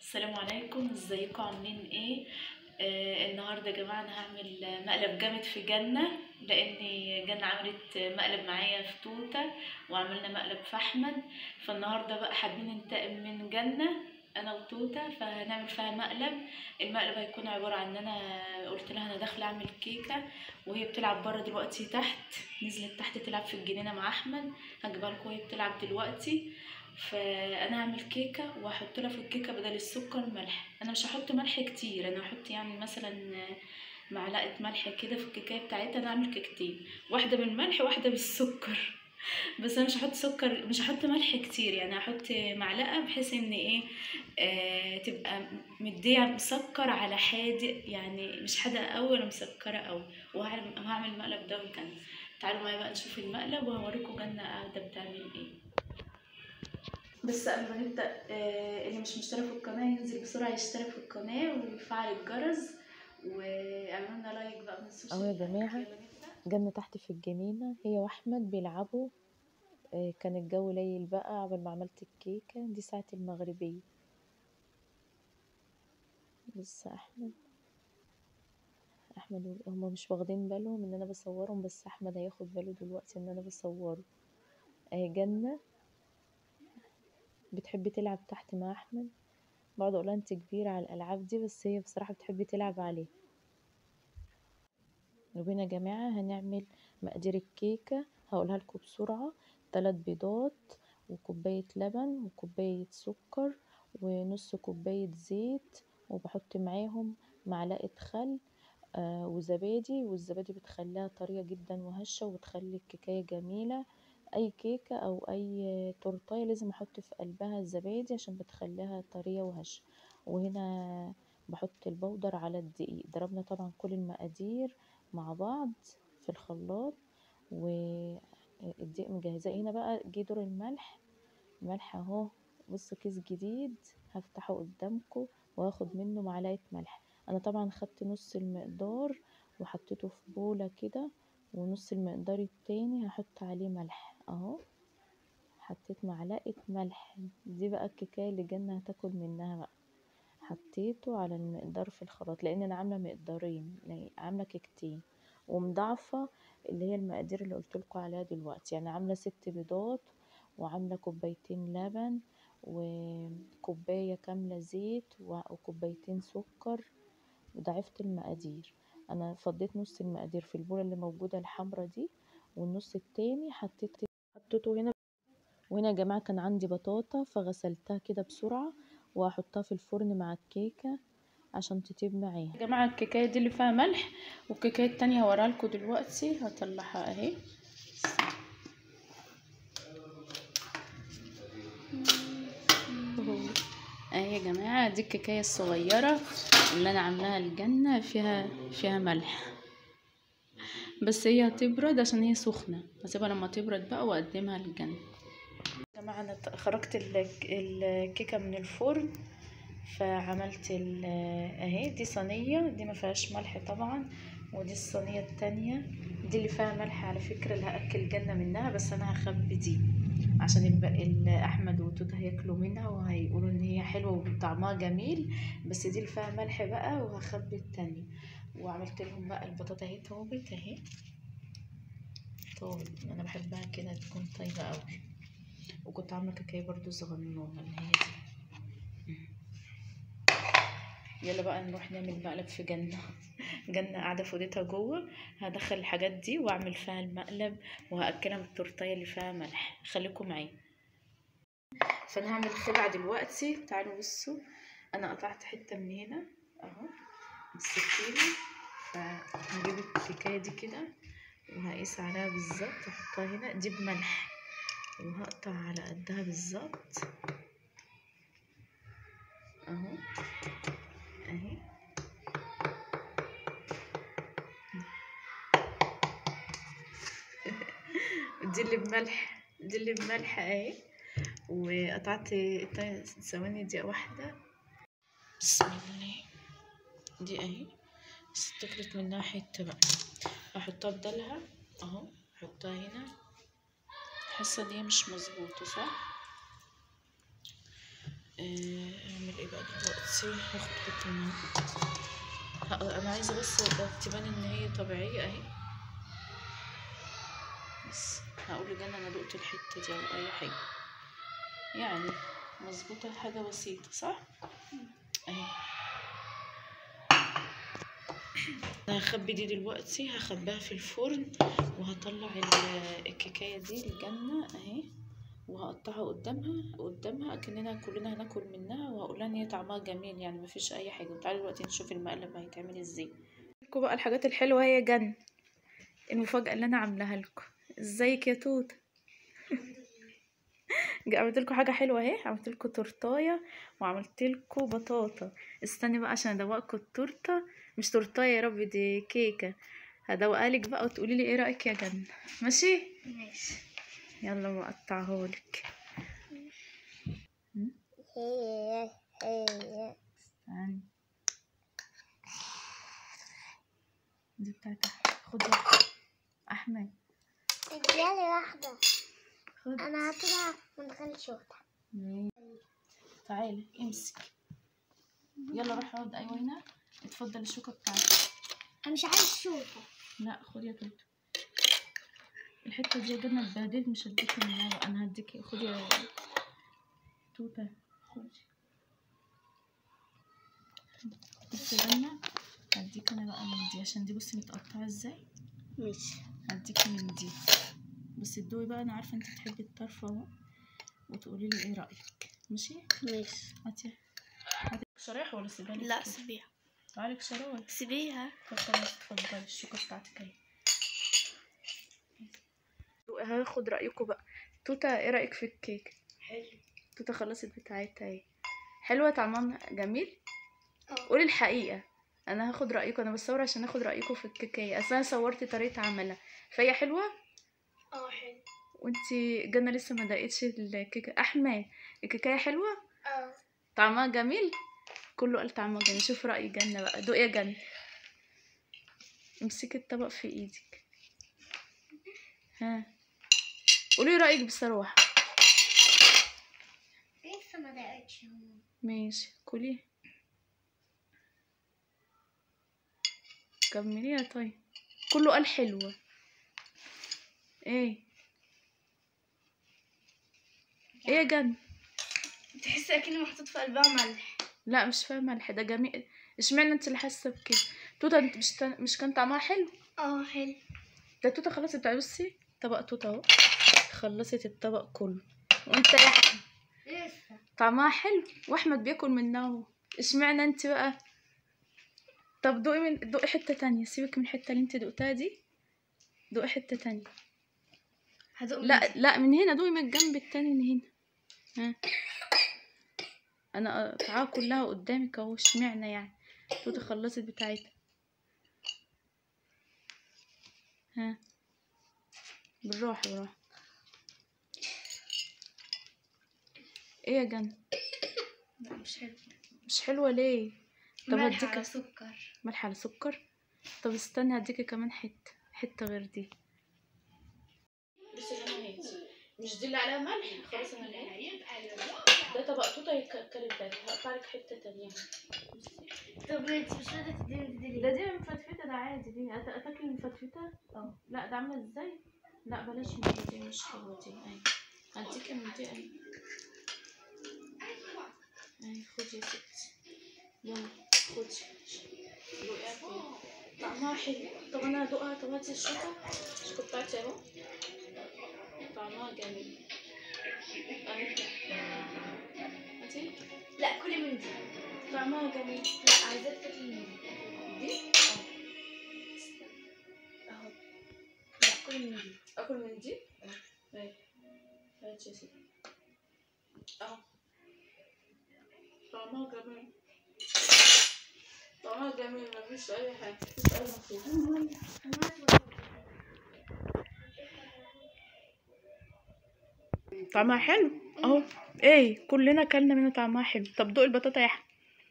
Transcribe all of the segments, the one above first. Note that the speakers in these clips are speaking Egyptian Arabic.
السلام عليكم ازيكم عاملين ايه آه النهارده يا جماعه انا هعمل مقلب جامد في جنه لان جنه عملت مقلب معايا في توته وعملنا مقلب في احمد فالنهارده بقى حابين ننتقم من جنه انا وتوته فهنعمل فيها مقلب المقلب هيكون عباره عن ان انا قلت لها انا داخله اعمل كيكه وهي بتلعب بره دلوقتي تحت نزلت تحت تلعب في الجنينه مع احمد هجيبها لكم وهي بتلعب دلوقتي فانا هعمل كيكه واحط لها في الكيكه بدل السكر ملح انا مش هحط ملح كتير انا هحط يعني مثلا معلقه ملح كده في الكيكه بتاعتها انا هعمل كيكتين واحده بالملح وواحده بالسكر بس انا مش هحط سكر مش هحط ملح كتير يعني هحط معلقه بحيث ان ايه آه تبقى مديه مسكر على حادق يعني مش حادقه قوي ولا مسكره قوي وهعمل المقلب ده وكان تعالوا معايا بقى نشوف المقلب وهوريكم جنه قاعده بتعمل ايه بس قبل ما نبدا آه اللي مش مشترك في القناه ينزل بسرعه يشترك في القناه ويفعل الجرس واعملوا لنا لايك بقى ما تنسوش اهو يا جماعه جنة تحت في الجنينة هي واحمد بيلعبوا آه، كان الجو ليل بقى قبل ما عملت الكيكة دي ساعة المغربية لسه احمد احمد و- هما مش واخدين بالهم ان انا بصورهم بس احمد هياخد باله دلوقتي ان انا بصوره اهي جنة بتحب تلعب تحت مع احمد بقعد اقولها انت كبيرة على الالعاب دي بس هي بصراحة بتحب تلعب عليه وهنا يا جماعة هنعمل مقادير الكيكة هقولها لكم بسرعة تلات بيضات وكوباية لبن وكوباية سكر ونص كوباية زيت وبحط معاهم معلقة خل آه وزبادي والزبادي بتخليها طرية جدا وهشة وبتخلي الكيكاية جميلة اي كيكة او اي تورتاية لازم احط في قلبها الزبادي عشان بتخليها طرية وهشة وهنا بحط البودر على الدقيق ضربنا طبعا كل المقادير مع بعض في الخلاط والدقيق مجهزاه هنا بقى جه دور الملح الملح اهو بصوا كيس جديد هفتحه قدامكم وهاخد منه معلقه ملح انا طبعا خدت نص المقدار وحطيته في بوله كده ونص المقدار التاني هحط عليه ملح اهو حطيت معلقه ملح دي بقى الكيكايه اللي جنة هتاكل منها بقى حطيته على المقدار في الخلاط لان انا عامله مقدارين يعني عامله كيكتين ومضاعفه اللي هي المقادير اللي قلت لكم عليها دلوقتي يعني عامله ست بيضات وعامله كوبايتين لبن وكوبايه كامله زيت وكوبايتين سكر وضعفت المقادير انا فضيت نص المقادير في البوله اللي موجوده الحمرا دي والنص التاني حطيت حطيته هنا وهنا يا جماعه كان عندي بطاطا فغسلتها كده بسرعه وهحطها في الفرن مع الكيكه عشان تطيب معاها يا جماعه الكيكايه دي اللي فيها ملح والكيكايه التانية هوريها لكم دلوقتي هطلعها اهي اهي يا جماعه دي الكيكايه الصغيره اللي انا عاملاها الجنه فيها فيها ملح بس هي هتبرد عشان هي سخنه هسيبها لما تبرد بقى واقدمها للجنه يا جماعه انا خرجت الكيكه من الفرن فعملت اهي دي صينيه دي ما فيهاش ملح طبعا ودي الصينيه التانية دي اللي فيها ملح على فكره اللي هاكل جنه منها بس انا هخبي دي عشان الباقي احمد وتوته هياكلوا منها وهيقولوا ان هي حلوه وطعمها جميل بس دي اللي فيها ملح بقى وهخبي التانية وعملت لهم بقى البطاطا اهي طابت اهي طابت انا بحبها كده تكون طيبه قوي وكنت عامله كيكايه برضو صغنونه اللي هي دي يلا بقى نروح نعمل مقلب في جنة جنة قاعدة في اوضتها جوه هدخل الحاجات دي واعمل فيها المقلب وهأكلها بالتورتاية اللي فيها ملح خليكم معايا فانا هعمل خدعة دلوقتي تعالوا بصوا انا قطعت حتة من هنا اهو بالسكينة فهجيب الكيكاية دي كده وهقيس عليها بالظبط احطها هنا دي بملح وهقطع على قدها بالظبط اهو اهي دي اللي بملح دي اللي بملح اهي وقطعت ثواني دقيقة واحدة بسم الله دي اهي بس اتاكلت منها حتة بقى احطها بدلها اهو احطها هنا حاسة ان هي مش مظبوطة صح آه، اعمل ايه بقى دلوقتي بصي هاخد قطعة من ه- انا عايزه بس ده تبان ان هي طبيعيه اهي بس هقول لجنى انا دقت الحته دي او اي حاجه يعني مظبوطه حاجه بسيطه صح اهي انا هخبي دي دلوقتي هخبيها في الفرن وهطلع ال- الكيكايه دي الجنه اهي وهقطعها قدامها قدامها اكننا كلنا هناكل منها وهقول لها ان هي طعمها جميل يعني مفيش اي حاجه تعالي دلوقتي نشوف المقلب هيتعمل ازاي لكم بقى الحاجات الحلوه هي جن المفاجاه اللي انا عاملاها لكم ازيك يا توت عملت لكم حاجه حلوه اهي عملت لكم تورتايه وعملت لكم بطاطا استني بقى عشان ادوقكم التورته مش تورتايه يا رب دي كيكه هدوقها لك بقى وتقولي لي ايه رايك يا جن ماشي ماشي يلا بقطعهولك هي هي استني دي بتاعت أحمد. خد واحدة أحمد اديالي واحدة خد انا هطلع من غير شوطة تعالي امسك يلا روح اقعد ايوه هنا اتفضل الشوكة بتاعتك انا مش عايز شوطة لا خد يا توتو الحتة دي يا جنة اتبهدلت مش هديكي منها بقى انا هديكي خدي يا توتة خدي بصي يا جنة هديك انا بقى من دي عشان دي بصي متقطعة ازاي ماشي هديكي من دي بس الدوي بقى انا عارفه انت بتحبي الطرف اهو وتقولي لي ايه رايك ماشي ماشي هاتي هاتي شرايح ولا سيبها لي لا كده؟ سيبيها تعالك شرايح سيبيها طب خلاص اتفضلي الشوكه بتاعتك اهي هاخد رايكم بقى توتا ايه رايك في الكيك حلو توتا خلصت بتاعتها اهي حلوه طعمها جميل اه قولي الحقيقه انا هاخد رايكم انا بصور عشان اخد رايكم في الكيكه اصل انا صورت طريقه عملها فهي حلوه اه حلو وانتي جنة لسه ما دقتش الكيكه احمد الكيكه حلوه اه طعمها جميل كله قال طعمها جميل شوف رأي جنة بقى دوق يا جنة امسكي الطبق في ايدك ها قولي رأيك بصراحة لسه ما دقتش ماشي كلي كمليها طيب كله قال حلوة ايه ايه يا جنة تحس اكني محطوط في قلبها ملح لا مش فاهمة الح- ده جميل اشمعنى انت اللي حاسة بكده توتا انت مش مش كان طعمها حلو اه حلو ده توتا خلصت بتاع بصي طبق توتا اهو خلصت الطبق كله وانت يا احمد لسه طعمها حلو واحمد بياكل منها اهو اشمعنى انت بقى طب دوقي من دوقي حته تانية سيبك من الحته اللي انت دقتها دي دوقي حته تانية هدوق لا لا من هنا دوقي من الجنب التاني من هنا ها انا قطعاها كلها قدامك اهو اشمعنى يعني توتا خلصت بتاعتها ها بالراحه بالراحه ايه يا جنة لا مش حلو مش حلوه ليه طب ملح هديك على سكر ملح على سكر طب استنى هديكي كمان حته حته غير دي بصي انا هيك مش دي اللي عليها ملح خلاص انا لقيت ده طبق توته يتكلم ده هقطع لك حته تانية طب انت مش راضيه تديني دي ده دي مفتفته ده عادي دي هت- هتاكلي المفتفته اه لا ده عامله ازاي لا بلاش من دي مش حلوه دي اهي هديكي من دي اهي اهي خدي يا ستي يلا خدي دوقيها كده. طعمها حلو طب انا هدوقها طب هاتي الشوكه الشوكه بتاعتي اهو طعمها جميل اهي هاتي لا كلي من دي طعمها جميل لا عايزاك تاكلي من دي دي اهو لا كلي من دي اكل من دي اهي هاتي يا ستي اهو طعمها جميل طعمها جميل مفيش اي حاجه مفيش اي مصيبه طعمها حلو اهو ايه كلنا كلنا منه طعمها حلو طب دوق البطاطا يا احمد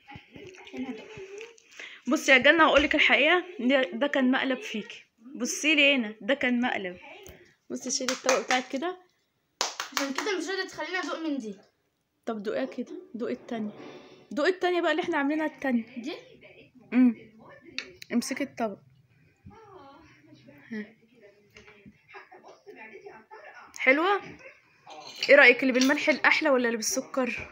بصي يا جنة هقولك الحقيقة ده, ده كان مقلب فيكي بصي لي هنا ده كان مقلب بصي شيلي الطبق بتاعك كده عشان كده مش راضيه تخليني ادوق من دي طب دوقيها كده دوقي التانية دوق التانية بقى اللي احنا عاملينها التانية دي امم امسكي الطبق ها. حلوة ايه رأيك اللي بالملح الأحلى ولا اللي بالسكر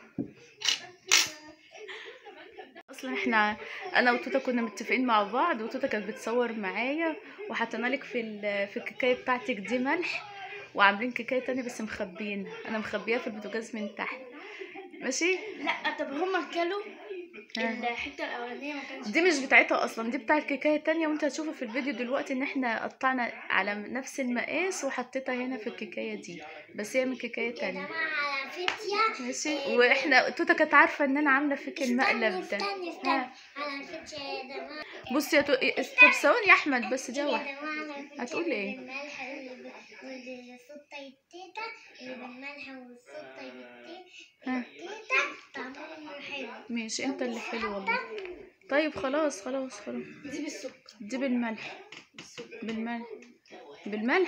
اصلا احنا انا وتوتا كنا متفقين مع بعض وتوتا كانت بتصور معايا وحطينا لك في ال- في الكيكايه بتاعتك دي ملح وعاملين كيكايه تانية بس مخبيينها انا مخبيها في البوتاجاز من تحت ماشي لا طب هما كلوا ها. الحته الاولانيه ما كانش دي مش بتاعتها اصلا دي بتاعت كيكايه تانية وانت هتشوفوا في الفيديو دلوقتي ان احنا قطعنا على نفس المقاس وحطيتها هنا في الكيكايه دي بس هي من كيكايه تانية على فكرة ماشي واحنا توتا كانت عارفه ان انا عامله فيك المقلب ده استني استني ها. على فكرة يا جماعة بصي يا تو... طب ثواني يا احمد بس دي يا واحده جماعة على فكرة هتقول ايه؟ الملح واللي بالسلطة التيتا اللي بالملح والسلطة ها. التيتا طعمهم حلو ماشي انت اللي حلو والله طيب خلاص خلاص خلاص دي بالسكر دي بالملح بالملح بالملح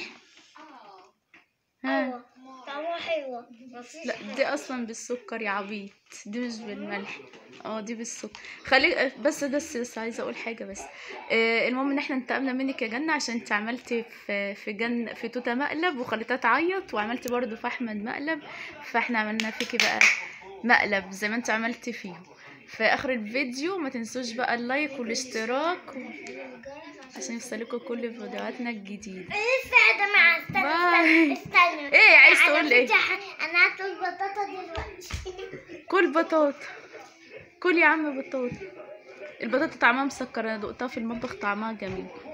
ها أيوة طعمها حلو مفيش لا دي اصلا بالسكر يا عبيط دي مش بالملح اه دي بالسكر خليك بس بس بس عايزه اقول حاجه بس آه المهم ان احنا انتقمنا منك يا جنه عشان انت عملتي في في جن في توته مقلب وخليتها تعيط وعملتي برضو في احمد مقلب فاحنا عملنا فيكي بقى مقلب زي ما انت عملتي فيه في اخر الفيديو ما تنسوش بقى اللايك والاشتراك عشان يوصلكوا كل فيديوهاتنا الجديده لسه يا جماعة استنى باي. استنى ايه عايز على تقول ايه فكرة انا هاكل بطاطا دلوقتي كل بطاطا كل يا عم بطاطا البطاطا طعمها مسكر انا دقتها في المطبخ طعمها جميل